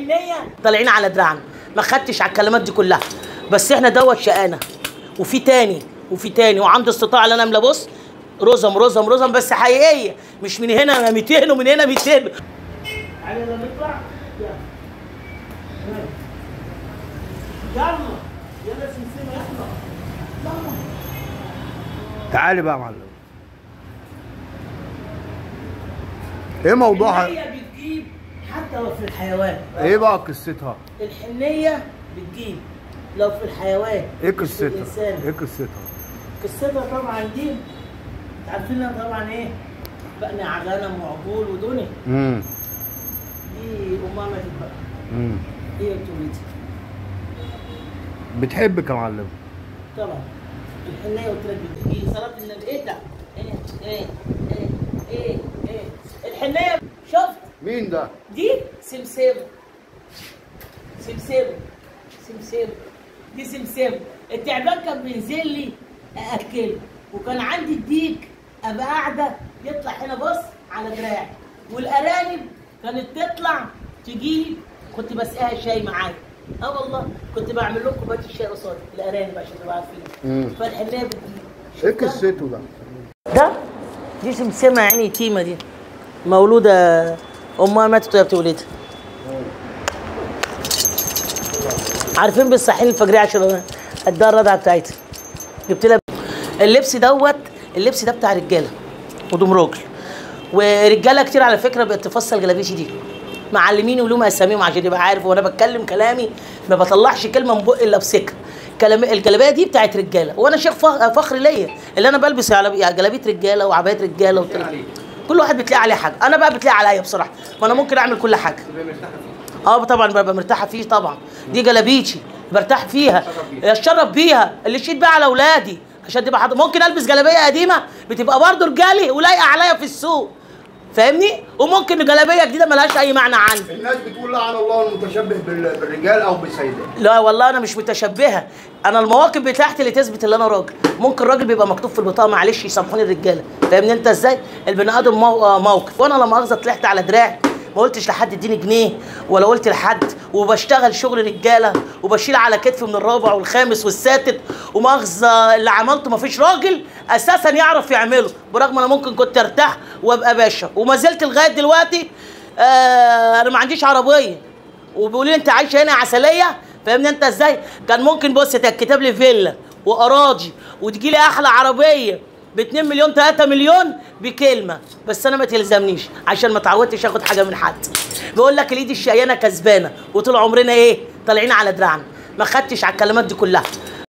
الحنيه طالعين على دراعنا ما خدتش على الكلمات دي كلها بس احنا دوت شقانا وفي تاني وفي تاني وعندي استطاعه ان انا املى بص رزم رزم رزم بس حقيقيه مش من هنا 200 ومن هنا 200 تعالى يلا نطلع يلا يلا يلا سمسمه يلا يلا تعالي بقى يا معلم ايه موضوعها الحنيه بتجيب حتى لو في الحيوان ايه بقى قصتها الحنيه بتجيب لو في الحيوان ايه مش في قصتها الإنسان. ايه قصتها قصتها طبعا دي انت عارفين إنها طبعا ايه بقى غنم وعجول ودنيا امم دي امها ماتت بقى امم هي بتولدها بتحبك يا معلم طبعا الحنيه قلت لك بتجي صلاه النبي ايه ده؟ ايه ايه ايه ايه ايه الحنيه شفت مين ده دي سمسمه سمسمه سمسمه دي سمسمه التعبان كان بينزل لي ااكله وكان عندي الديك ابقى قاعده يطلع هنا بص على دراعي والارانب كانت تطلع تجيب كنت بسقيها شاي معايا اه والله كنت بعمل لكم كوبايه الشاي قصادي الارانب عشان تبقوا عارفين مم. فالحنيه بتجيب ايه شفتها؟ قصته ده ده دي سمسمه يعني يتيمه دي مولوده امها ماتت وهي بتولدها عارفين بالصحين الفجريه عشان اديها الرضعه بتاعتها جبت لها اللبس دوت اللبس ده بتاع رجاله ودوم راجل ورجاله كتير على فكره بقت تفصل جلابيتي دي معلمين ولهم اساميهم عشان يبقى عارف وانا بتكلم كلامي ما بطلعش كلمه من بقي الا بسكه كلام الجلابيه دي بتاعت رجاله وانا شيخ فخ- فخر ليا اللي انا بلبس على- يعني جلابيه رجاله وعبايات رجاله وبتاع. كل واحد بتلاقي عليه حاجه انا بقى بتلاقي عليا بصراحه ما انا ممكن اعمل كل حاجه اه طبعا ببقى مرتاحه فيه طبعا دي جلابيتي برتاح فيها اتشرف بيها اللي شيت بقى على اولادي عشان تبقى حاضر ممكن البس جلابيه قديمه بتبقى برضه رجالي ولايقه عليا في السوق فاهمني وممكن جلابيه جديده ملهاش اي معنى عندي الناس بتقول لعن الله المتشبه بال- بالرجال او بالسيدات لا والله انا مش متشبهه انا المواقف بتاعتي اللي تثبت ان انا راجل ممكن راجل بيبقى مكتوب في البطاقه معلش يسامحوني الرجاله فاهمني انت ازاي البني ادم مو- آه موقف وانا لما مؤاخذه طلعت على دراعي ما قلتش لحد اديني جنيه ولا قلت لحد وبشتغل شغل رجاله وبشيل على كتفي من الرابع والخامس والساتت ومؤاخذه اللي عملته ما فيش راجل اساسا يعرف يعمله برغم انا ممكن كنت ارتاح وابقى باشا وما زلت لغايه دلوقتي آه انا ما عنديش عربيه وبيقولوا لي انت عايشه هنا عسليه فاهمني انت ازاي كان ممكن بص تكتب لي فيلا واراضي وتجي لي احلى عربيه ب 2 مليون 3 مليون بكلمه بس انا ما تلزمنيش عشان ما اتعودتش اخد حاجه من حد بيقول لك الايد الشقيانه كسبانه وطول عمرنا ايه طالعين على دراعنا ما خدتش على الكلمات دي كلها